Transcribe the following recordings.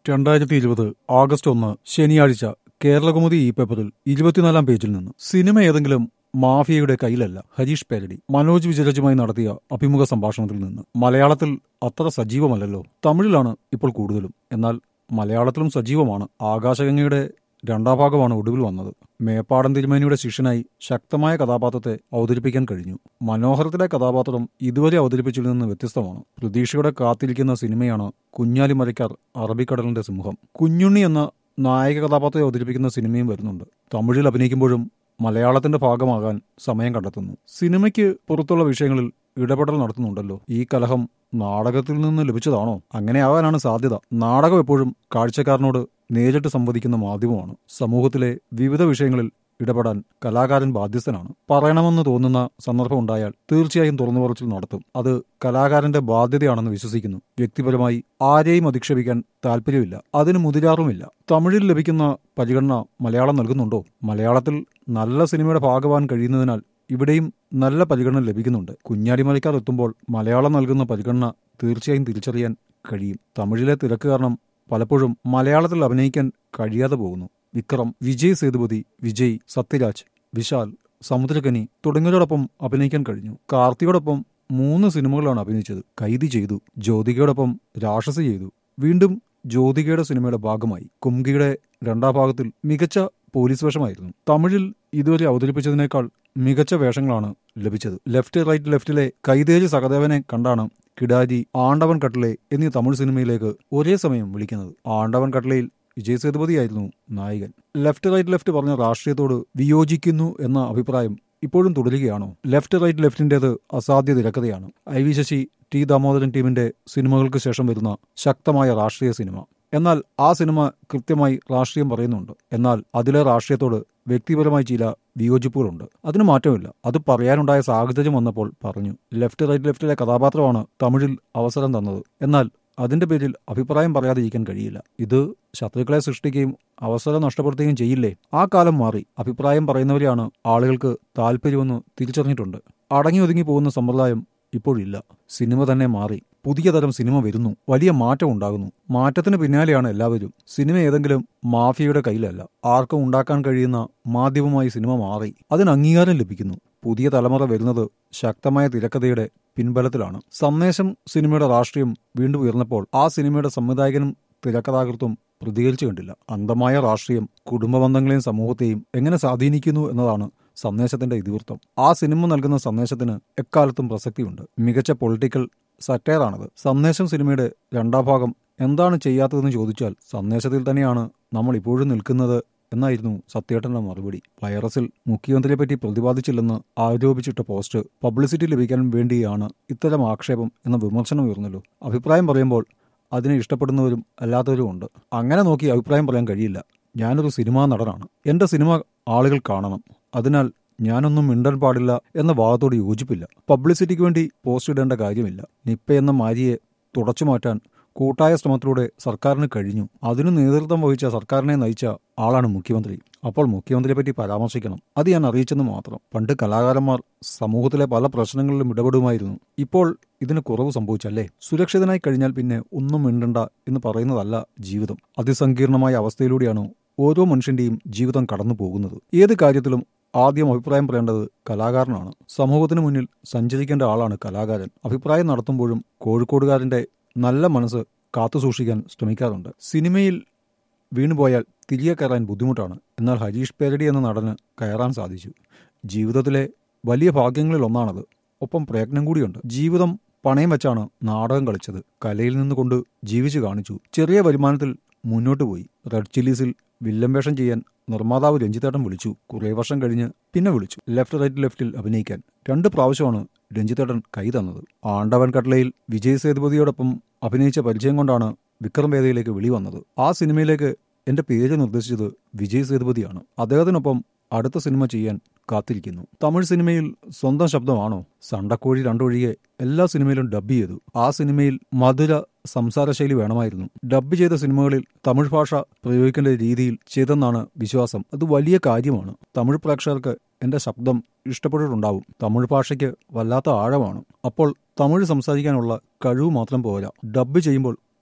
രണ്ടായിരത്തി ഇരുപത് ആഗസ്റ്റ് ഒന്ന് ശനിയാഴ്ച കേരളകൗമുദി ഈ പേപ്പറിൽ ഇരുപത്തിനാലാം പേജിൽ നിന്ന് സിനിമ ഏതെങ്കിലും മാഫിയയുടെ കയ്യിലല്ല ഹരീഷ് പേരടി മനോജ് വിജയരാജുമായി നടത്തിയ അഭിമുഖ സംഭാഷണത്തിൽ നിന്ന് മലയാളത്തിൽ അത്ര സജീവമല്ലല്ലോ തമിഴിലാണ് ഇപ്പോൾ കൂടുതലും എന്നാൽ മലയാളത്തിലും സജീവമാണ് ആകാശഗംഗയുടെ രണ്ടാം ഭാഗമാണ് ഒടുവിൽ വന്നത് മേപ്പാടൻ തിരുമേനിയുടെ ശിഷ്യനായി ശക്തമായ കഥാപാത്രത്തെ അവതരിപ്പിക്കാൻ കഴിഞ്ഞു മനോഹരത്തിലെ കഥാപാത്രം ഇതുവരെ അവതരിപ്പിച്ചതിൽ നിന്ന് വ്യത്യസ്തമാണ് പ്രതീക്ഷയുടെ കാത്തിരിക്കുന്ന സിനിമയാണ് കുഞ്ഞാലി മരയ്ക്കാർ അറബിക്കടലിന്റെ സിംഹം കുഞ്ഞുണ്ണി എന്ന നായക കഥാപാത്രത്തെ അവതരിപ്പിക്കുന്ന സിനിമയും വരുന്നുണ്ട് തമിഴിൽ അഭിനയിക്കുമ്പോഴും മലയാളത്തിന്റെ ഭാഗമാകാൻ സമയം കണ്ടെത്തുന്നു സിനിമയ്ക്ക് പുറത്തുള്ള വിഷയങ്ങളിൽ ഇടപെടൽ നടത്തുന്നുണ്ടല്ലോ ഈ കലഹം നാടകത്തിൽ നിന്ന് ലഭിച്ചതാണോ അങ്ങനെ ആകാനാണ് സാധ്യത നാടകം എപ്പോഴും കാഴ്ചക്കാരനോട് നേരിട്ട് സംവദിക്കുന്ന മാധ്യമമാണ് സമൂഹത്തിലെ വിവിധ വിഷയങ്ങളിൽ ഇടപെടാൻ കലാകാരൻ ബാധ്യസ്ഥനാണ് പറയണമെന്ന് തോന്നുന്ന സന്ദർഭം ഉണ്ടായാൽ തീർച്ചയായും തുറന്നു പറച്ചിൽ നടത്തും അത് കലാകാരന്റെ ബാധ്യതയാണെന്ന് വിശ്വസിക്കുന്നു വ്യക്തിപരമായി ആരെയും അധിക്ഷേപിക്കാൻ താല്പര്യമില്ല അതിന് മുതിരാറുമില്ല തമിഴിൽ ലഭിക്കുന്ന പരിഗണന മലയാളം നൽകുന്നുണ്ടോ മലയാളത്തിൽ നല്ല സിനിമയുടെ ഭാഗമാൻ കഴിയുന്നതിനാൽ ഇവിടെയും നല്ല പരിഗണന ലഭിക്കുന്നുണ്ട് കുഞ്ഞാടിമലക്കാർ എത്തുമ്പോൾ മലയാളം നൽകുന്ന പരിഗണന തീർച്ചയായും തിരിച്ചറിയാൻ കഴിയും തമിഴിലെ തിരക്ക് കാരണം പലപ്പോഴും മലയാളത്തിൽ അഭിനയിക്കാൻ കഴിയാതെ പോകുന്നു വിക്രം വിജയ് സേതുപതി വിജയ് സത്യരാജ് വിശാൽ സമുദ്രകനി തുടങ്ങിയവരോടൊപ്പം അഭിനയിക്കാൻ കഴിഞ്ഞു കാർത്തിയോടൊപ്പം മൂന്ന് സിനിമകളാണ് അഭിനയിച്ചത് കൈതി ചെയ്തു ജ്യോതികയോടൊപ്പം രാക്ഷസി ചെയ്തു വീണ്ടും ജ്യോതികയുടെ സിനിമയുടെ ഭാഗമായി കുംകിയുടെ രണ്ടാം ഭാഗത്തിൽ മികച്ച പോലീസ് വേഷമായിരുന്നു തമിഴിൽ ഇതുവരെ അവതരിപ്പിച്ചതിനേക്കാൾ മികച്ച വേഷങ്ങളാണ് ലഭിച്ചത് ലെഫ്റ്റ് റൈറ്റ് ലെഫ്റ്റിലെ കൈതേജ് സഹദേവനെ കണ്ടാണ് കിടാരി ആണ്ടവൻ കട്ടിലെ എന്നീ തമിഴ് സിനിമയിലേക്ക് ഒരേ സമയം വിളിക്കുന്നത് ആണ്ടവൻ കട്ടിലയിൽ വിജയ് സേതുപതിയായിരുന്നു നായകൻ ലെഫ്റ്റ് റൈറ്റ് ലെഫ്റ്റ് പറഞ്ഞ രാഷ്ട്രീയത്തോട് വിയോജിക്കുന്നു എന്ന അഭിപ്രായം ഇപ്പോഴും തുടരുകയാണോ ലെഫ്റ്റ് റൈറ്റ് ലെഫ്റ്റിന്റേത് അസാധ്യ തിരക്കഥയാണ് I V Sasi T Damodaran ടീമിന്റെ സിനിമകൾക്ക് ശേഷം വരുന്ന ശക്തമായ രാഷ്ട്രീയ സിനിമ എന്നാൽ ആ സിനിമ കൃത്യമായി രാഷ്ട്രീയം പറയുന്നുണ്ട് എന്നാൽ അതിലെ രാഷ്ട്രീയത്തോട് വ്യക്തിപരമായി ചില വിയോജിപ്പുകളുണ്ട് അതിന് മാറ്റമില്ല അത് പറയാനുണ്ടായ സാഹചര്യം വന്നപ്പോൾ പറഞ്ഞു ലെഫ്റ്റ് റൈറ്റ് ലെഫ്റ്റിലെ കഥാപാത്രമാണ് തമിഴിൽ അവസരം തന്നത് എന്നാൽ അതിന്റെ പേരിൽ അഭിപ്രായം പറയാതിരിക്കാൻ കഴിയില്ല ഇത് ശത്രുക്കളെ സൃഷ്ടിക്കുകയും അവസരം നഷ്ടപ്പെടുത്തുകയും ചെയ്യില്ലേ ആ കാലം മാറി അഭിപ്രായം പറയുന്നവരെയാണ് ആളുകൾക്ക് താല്പര്യമെന്ന് തിരിച്ചറിഞ്ഞിട്ടുണ്ട് അടങ്ങി ഒതുങ്ങി പോകുന്ന സമ്പ്രദായം ഇപ്പോഴില്ല സിനിമ തന്നെ മാറി പുതിയ തരം സിനിമ വരുന്നു വലിയ മാറ്റം ഉണ്ടാകുന്നു മാറ്റത്തിന് പിന്നാലെയാണ് എല്ലാവരും സിനിമ ഏതെങ്കിലും മാഫിയയുടെ കയ്യിലല്ല ആർക്കും ഉണ്ടാക്കാൻ കഴിയുന്ന മാധ്യമമായി സിനിമ മാറി അതിന് അംഗീകാരം ലഭിക്കുന്നു പുതിയ തലമുറ വരുന്നത് ശക്തമായ തിരക്കഥയുടെ പിൻബലത്തിലാണ് സന്ദേശം സിനിമയുടെ രാഷ്ട്രീയം വീണ്ടും ഉയർന്നപ്പോൾ ആ സിനിമയുടെ സംവിധായകനും തിരക്കഥാകൃത്തും പ്രതികരിച്ചു കണ്ടില്ല അന്ധമായ രാഷ്ട്രീയം കുടുംബ ബന്ധങ്ങളെയും സമൂഹത്തെയും എങ്ങനെ സ്വാധീനിക്കുന്നു എന്നതാണ് സന്ദേശത്തിന്റെ ഇതിവൃത്തം ആ സിനിമ നൽകുന്ന സന്ദേശത്തിന് എക്കാലത്തും പ്രസക്തിയുണ്ട് മികച്ച പൊളിറ്റിക്കൽ സറ്റയറാണത് സന്ദേശം സിനിമയുടെ രണ്ടാം ഭാഗം എന്താണ് ചെയ്യാത്തതെന്ന് ചോദിച്ചാൽ സന്ദേശത്തിൽ തന്നെയാണ് നമ്മൾ ഇപ്പോഴും നിൽക്കുന്നത് എന്നായിരുന്നു സത്യേട്ടന്റെ മറുപടി വൈറസിൽ മുഖ്യമന്ത്രിയെ പറ്റി പ്രതിപാദിച്ചില്ലെന്ന് ആരോപിച്ചിട്ട പോസ്റ്റ് പബ്ലിസിറ്റി ലഭിക്കാൻ വേണ്ടിയാണ് ഇത്തരം ആക്ഷേപം എന്ന വിമർശനം ഉയർന്നല്ലോ അഭിപ്രായം പറയുമ്പോൾ അതിനെ ഇഷ്ടപ്പെടുന്നവരും അല്ലാത്തവരും ഉണ്ട് അങ്ങനെ നോക്കി അഭിപ്രായം പറയാൻ കഴിയില്ല ഞാനൊരു സിനിമാ നടനാണ് എന്റെ സിനിമ ആളുകൾ കാണണം അതിനാൽ ഞാനൊന്നും മിണ്ടാൻ പാടില്ല എന്ന വാദത്തോട് യോജിപ്പില്ല പബ്ലിസിറ്റിക്ക് വേണ്ടി പോസ്റ്റ് ഇടേണ്ട കാര്യമില്ല നിപ്പ എന്ന മാരിയെ തുടച്ചു മാറ്റാൻ കൂട്ടായ ശ്രമത്തിലൂടെ സർക്കാരിന് കഴിഞ്ഞു അതിനു നേതൃത്വം വഹിച്ച സർക്കാരിനെ നയിച്ച ആളാണ് മുഖ്യമന്ത്രി അപ്പോൾ മുഖ്യമന്ത്രിയെ പറ്റി പരാമർശിക്കണം അത് ഞാൻ അറിയിച്ചെന്ന് മാത്രം പണ്ട് കലാകാരന്മാർ സമൂഹത്തിലെ പല പ്രശ്നങ്ങളിലും ഇടപെടുമായിരുന്നു ഇപ്പോൾ ഇതിന് കുറവ് സംഭവിച്ചല്ലേ സുരക്ഷിതനായി കഴിഞ്ഞാൽ പിന്നെ ഒന്നും മിണ്ടണ്ട എന്ന് പറയുന്നതല്ല ജീവിതം അതിസങ്കീർണമായ അവസ്ഥയിലൂടെയാണ് ഓരോ മനുഷ്യന്റെയും ജീവിതം കടന്നു പോകുന്നത് ഏത് കാര്യത്തിലും ആദ്യം അഭിപ്രായം പറയേണ്ടത് കലാകാരനാണ് സമൂഹത്തിന് മുന്നിൽ സഞ്ചരിക്കേണ്ട ആളാണ് കലാകാരൻ അഭിപ്രായം നടത്തുമ്പോഴും കോഴിക്കോടുകാരന്റെ നല്ല മനസ്സ് കാത്തുസൂക്ഷിക്കാൻ ശ്രമിക്കാറുണ്ട് സിനിമയിൽ വീണുപോയാൽ തിരികെ കയറാൻ ബുദ്ധിമുട്ടാണ് എന്നാൽ ഹരീഷ് പേരടി എന്ന നടന് കയറാൻ സാധിച്ചു ജീവിതത്തിലെ വലിയ ഭാഗ്യങ്ങളിൽ ഒന്നാണത് ഒപ്പം പ്രയത്നം കൂടിയുണ്ട് ജീവിതം പണയം വെച്ചാണ് നാടകം കളിച്ചത് കലയിൽ നിന്നുകൊണ്ട് ജീവിച്ചു കാണിച്ചു ചെറിയ വരുമാനത്തിൽ മുന്നോട്ട് പോയി റെഡ് ചില്ലീസിൽ വില്ലൻ വേഷം ചെയ്യാൻ നിർമ്മാതാവ് രഞ്ജിത്തേട്ടൻ വിളിച്ചു കുറേ വർഷം കഴിഞ്ഞ് പിന്നെ വിളിച്ചു ലെഫ്റ്റ് റൈറ്റ് ലെഫ്റ്റിൽ അഭിനയിക്കാൻ രണ്ട് പ്രാവശ്യമാണ് രഞ്ജിത്തേട്ടൻ കൈ തന്നത് ആണ്ടവൻ കട്ലയിൽ വിജയ് സേതുപതിയോടൊപ്പം അഭിനയിച്ച പരിചയം കൊണ്ടാണ് വിക്രം വേദയിലേക്ക് വിളി വന്നത് ആ സിനിമയിലേക്ക് എന്റെ പേര് നിർദ്ദേശിച്ചത് വിജയ് സേതുപതിയാണ് അദ്ദേഹത്തിനൊപ്പം അടുത്ത സിനിമ ചെയ്യാൻ കാത്തിരിക്കുന്നു തമിഴ് സിനിമയിൽ സ്വന്തം ശബ്ദമാണോ സണ്ടക്കോഴി രണ്ടൊഴികെ എല്ലാ സിനിമയിലും ഡബ് ചെയ്തു ആ സിനിമയിൽ മധുര സംസാരശൈലി വേണമായിരുന്നു ഡബ് ചെയ്ത സിനിമകളിൽ തമിഴ് ഭാഷ പ്രയോഗിക്കേണ്ട രീതിയിൽ ചെയ്തെന്നാണ് വിശ്വാസം അത് വലിയ കാര്യമാണ് തമിഴ് പ്രേക്ഷകർക്ക് എന്റെ ശബ്ദം ഇഷ്ടപ്പെട്ടിട്ടുണ്ടാവും തമിഴ് ഭാഷയ്ക്ക് വല്ലാത്ത ആഴമാണ് അപ്പോൾ തമിഴ് സംസാരിക്കാനുള്ള കഴിവ് മാത്രം പോരാ ഡബ് ചെയ്യുമ്പോൾ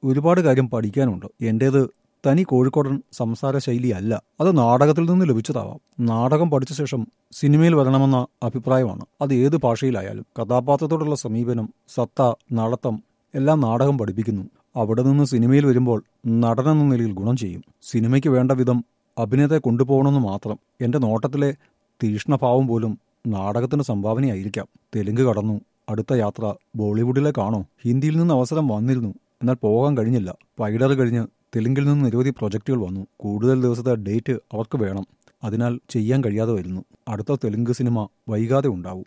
ഒരുപാട് കാര്യം പഠിക്കാനുണ്ട് എന്റേത് തനി കോഴിക്കോടൻ സംസാര ശൈലിയല്ല അത് നാടകത്തിൽ നിന്ന് ലഭിച്ചതാവാം നാടകം പഠിച്ച ശേഷം സിനിമയിൽ വരണമെന്ന അഭിപ്രായമാണ് അത് ഏത് ഭാഷയിലായാലും കഥാപാത്രത്തോടുള്ള സമീപനം സത്ത നടത്തം എല്ലാം നാടകം പഠിപ്പിക്കുന്നു അവിടെ നിന്ന് സിനിമയിൽ വരുമ്പോൾ നടനെന്ന നിലയിൽ ഗുണം ചെയ്യും സിനിമയ്ക്ക് വേണ്ട വിധം അഭിനയത്തെ കൊണ്ടുപോകണമെന്ന് മാത്രം എന്റെ നോട്ടത്തിലെ തീഷ്ണഭാവം പോലും നാടകത്തിന് സംഭാവനയായിരിക്കാം തെലുങ്ക് കടന്നു അടുത്ത യാത്ര ബോളിവുഡിലേക്കാണോ ഹിന്ദിയിൽ നിന്ന് അവസരം വന്നിരുന്നു എന്നാൽ പോകാൻ കഴിഞ്ഞില്ല പൈഡർ കഴിഞ്ഞ് തെലുങ്കിൽ നിന്ന് നിരവധി പ്രൊജക്റ്റുകൾ വന്നു കൂടുതൽ ദിവസത്തെ ഡേറ്റ് അവർക്ക് വേണം അതിനാൽ ചെയ്യാൻ കഴിയാതെ വരുന്നു അടുത്ത തെലുങ്ക് സിനിമ വൈകാതെ ഉണ്ടാവും